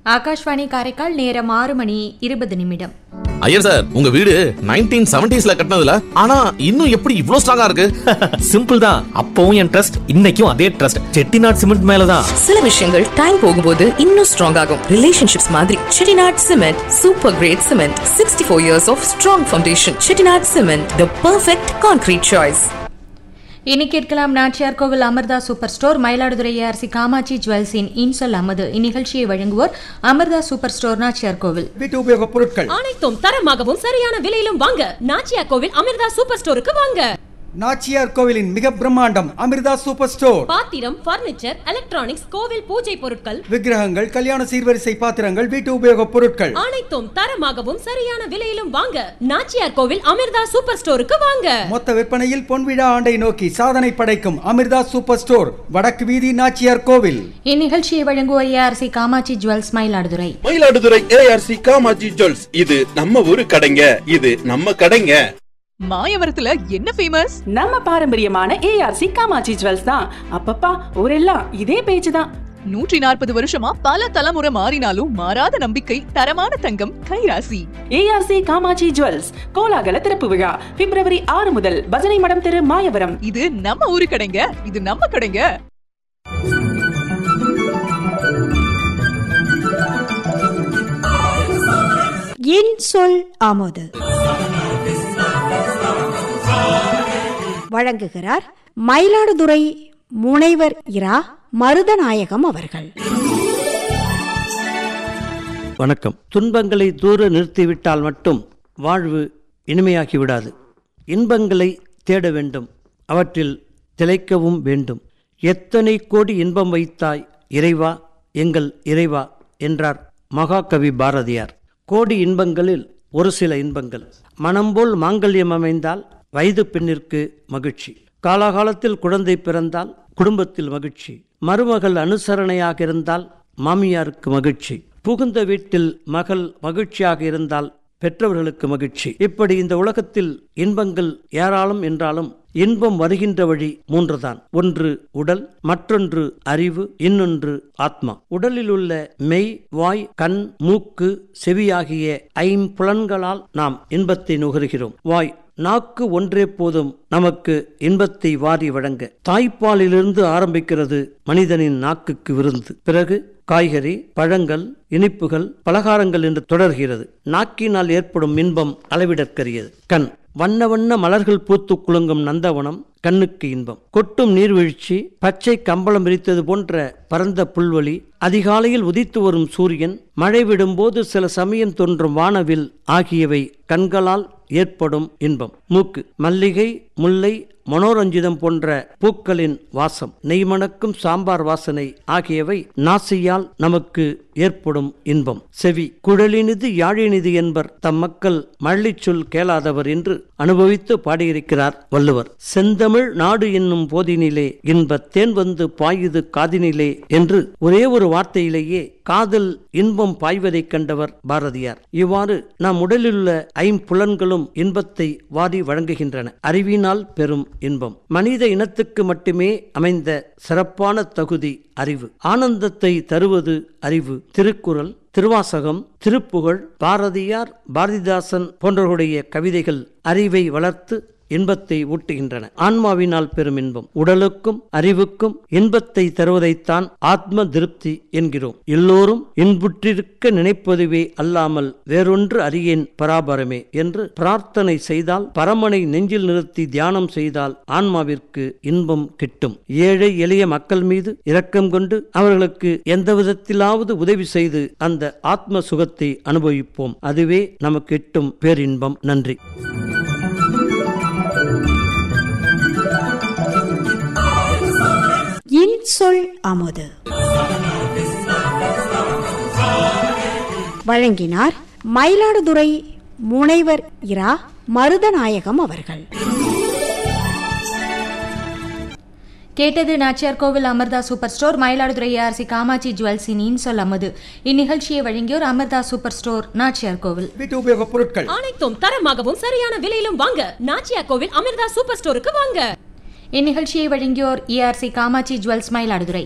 ஆகாஷ்வாணி காரைக்கால் நேரம் ஆறு மணி இருபது நிமிடம் ஐயர் சார் உங்க வீடு நைன்டீன் செவன்டிஸ்ல கட்டினதுல ஆனா இன்னும் எப்படி இவ்ளோ ஸ்ட்ராங்கா இருக்கு சிம்பிள் தான் அப்பவும் என் ட்ரஸ்ட் இன்னைக்கும் அதே ட்ரஸ்ட் செட்டிநாட் சிமெண்ட் மேலதான் சில விஷயங்கள் டைம் போகும்போது இன்னும் ஸ்ட்ராங் ஆகும் ரிலேஷன்ஷிப்ஸ் மாதிரி Chettinad cement super great cement sixty four years of strong foundation Chettinad cement the perfect concrete choice இனி கேட்கலாம் Nachiyar Kovil Amirtha super store Mayiladuthurai A R C Kamatchi ஜுவல்ஸின் இன்சொல் அமது இந்நிகழ்ச்சியை வழங்குவோர் அமிர்தா சூப்பர் ஸ்டோர் நாச்சியார் கோவில் வீட்டு உபயோகப் பொருட்கள் அனைத்தும் தரமாகவும் சரியான விலையிலும் வாங்க நாச்சியா கோவில் அமிர்தா சூப்பர் ஸ்டோருக்கு வாங்க நாச்சியார் கோவிலின் மிக பிரம்மாண்டம் அமிர்தா சூப்பர் ஸ்டோர் பாத்திரம் பர்னிச்சர் எலக்ட்ரானிக்ஸ் கோவில் பூஜை பொருட்கள் விக்கிரகங்கள் கல்யாண சீர்வரிசை பாத்திரங்கள் வீட்டு உபயோகப் பொருட்கள் அனைத்தும் தரமாகவும் சரியான விலையிலும் வாங்க நாச்சியார் கோவில் அமிர்தா சூப்பர் ஸ்டோருக்கு வாங்க மொத்த விற்பனையில் பொன்விழா ஆண்டை நோக்கி சாதனை படைக்கும் அமிர்தா சூப்பர் ஸ்டோர் வடக்கு வீதி நாச்சியார் கோவில் இந்நிகழ்ச்சியை வழங்குவோர் A R C Kamatchi jewels Mayiladuthurai Mayiladuthurai A R C Kamatchi jewels இது நம்ம ஊரு கடைங்க இது நம்ம கடைங்க மாயவரத்துல என்ன ஃபேமஸ் நம்ம பாரம்பரியமான ஏஆர்சி காமாட்சி ஜுவல்ஸ் தான் அப்பப்பா ஊரெல்லாம் இதே பேச்சு தான் நூற்றி நாற்பது வருஷமா பல தலைமுறை மாறினாலும் மாறாத நம்பிக்கை தரமான தங்கம் கைராசி ஏஆர்சி காமாட்சி ஜுவல்ஸ் கோலாகல திறப்பு விழா பிப்ரவரி ஆறு முதல் பஜனை மடம் தெரு மாயவரம் இது நம்ம ஊரு கடைங்க இது நம்ம கடைங்க என் சொல் ஆமோது வழங்குகிறார் மயிலாடுதுறை முனைவர் இரா மருதநாயகம் அவர்கள் வணக்கம் துன்பங்களை தூர நிறுத்திவிட்டால் மட்டும் வாழ்வு இனிமையாகி விடாது இன்பங்களை தேட வேண்டும் அவற்றில் திளைக்கவும் வேண்டும் எத்தனை கோடி இன்பம் வைத்தாய் இறைவா எங்கள் இறைவா என்றார் மகாகவி பாரதியார் கோடி இன்பங்களில் ஒரு சில இன்பங்கள் மனம்போல் மாங்கல்யம் அமைந்தால் வயது பெண்ணிற்கு மகிழ்ச்சி காலாகாலத்தில் குழந்தை பிறந்தால் குடும்பத்தில் மகிழ்ச்சி மருமகள் அனுசரணையாக இருந்தால் மாமியாருக்கு மகிழ்ச்சி புகுந்த வீட்டில் மகள் மகிழ்ச்சியாக இருந்தால் பெற்றவர்களுக்கு மகிழ்ச்சி இப்படி இந்த உலகத்தில் இன்பங்கள் ஏராளம் என்றாலும் இன்பம் வருகின்ற வழி மூன்றுதான் ஒன்று உடல் மற்றொன்று அறிவு இன்னொன்று ஆத்மா உடலில் உள்ள மெய் வாய் கண் மூக்கு செவியாகிய ஐம்புலன்களால் நாம் இன்பத்தை நுகர்கிறோம் வாய் நாக்கு ஒன்றே போதும் நமக்கு இன்பத்தை வாரி வழங்க தாய்ப்பாலிலிருந்து ஆரம்பிக்கிறது மனிதனின் நாக்குக்கு விருந்து பிறகு காய்கறி பழங்கள் இனிப்புகள் பலகாரங்கள் என்று தொடர்கிறது நாக்கினால் ஏற்படும் இன்பம் அளவிடற்கரியது கண் வண்ண வண்ண மலர்கள் பூத்து குலுங்கும் நந்தவனம் கண்ணுக்கு இன்பம் கொட்டும் நீர்வீழ்ச்சி பச்சை கம்பளம் விரித்தது போன்ற பரந்த புல்வெளி அதிகாலையில் உதித்து வரும் சூரியன் மழை விடும்போது சில சமயம் தோன்றும் வானவில் ஆகியவை கண்களால் ஏற்படும் இன்பம் மூக்கு மல்லிகை முல்லை மனோரஞ்சிதம் போன்ற பூக்களின் வாசம் நெய்மணக்கும் சாம்பார் வாசனை ஆகியவை நாசியால் நமக்கு ஏற்படும் இன்பம் செவி குழலினிது யாழினிது என்பர் தம் மக்கள் மள்ளிச் சொல் கேளாதவர் என்று அனுபவித்து பாடியிருக்கிறார் வள்ளுவர் செந்தமிழ் நாடு என்னும் போதினிலே இன்பத் தேன் வந்து பாயுது காதினிலே என்று ஒரே ஒரு வார்த்தையிலேயே காதல் இன்பம் பாய்வதைக் கண்டவர் பாரதியார் இவ்வாறு நம் உடலிலுள்ள ஐம்புலன்களும் இன்பத்தை வாரி வழங்குகின்றன அறிவினால் பெறும் இன்பம் மனித இனத்துக்கு மட்டுமே அமைந்த சிறப்பான தகுதி அறிவு ஆனந்தத்தை தருவது அறிவு திருக்குறள் திருவாசகம் திருப்புகழ் பாரதியார் பாரதிதாசன் போன்றவர்களுடைய கவிதைகள் அறிவை வளர்த்து இன்பத்தை ஊட்டுகின்றன ஆன்மாவினால் பெறும் இன்பம் உடலுக்கும் அறிவுக்கும் இன்பத்தை தருவதைத்தான் ஆத்ம திருப்தி என்கிறோம் எல்லோரும் இன்புற்றிருக்க நினைப்பதுவே அல்லாமல் வேறொன்று அறியேன் பராபரமே என்று பிரார்த்தனை செய்தால் பரமனை நெஞ்சில் நிறுத்தி தியானம் செய்தால் ஆன்மாவிற்கு இன்பம் கிட்டும் ஏழை எளிய மக்கள் மீது இரக்கம் கொண்டு அவர்களுக்கு எந்த விதத்திலாவது உதவி செய்து அந்த ஆத்ம சுகத்தை அனுபவிப்போம் அதுவே நமக்கு எட்டும் பேரின்பம் நன்றி என் சொல் ஆமோது வழங்கினார் மயிலாடுதுறை முனைவர் இரா மருதநாயகம் அவர்கள் கேட்டது Nachiyar Kovil Amirtha super store Mayiladuthurai A R C Kamatchi ஜுவல்ஸின் இன்சொல் அமது இந்நிகழ்ச்சியை வழங்கியோர் அமிர்தா சூப்பர் ஸ்டோர் நாச்சியார் கோவில் வீட்டு உபயோகப் பொருட்கள் அனைத்தும் தரமாகவும் சரியான விலையிலும் வாங்க நாச்சியா கோவில் அமிர்தா சூப்பர் ஸ்டோருக்கு வாங்க இந்நிகழ்ச்சியை வழங்கியோர் ஏஆர்சி காமாட்சி ஜுவல்ஸ் மயிலாடுதுறை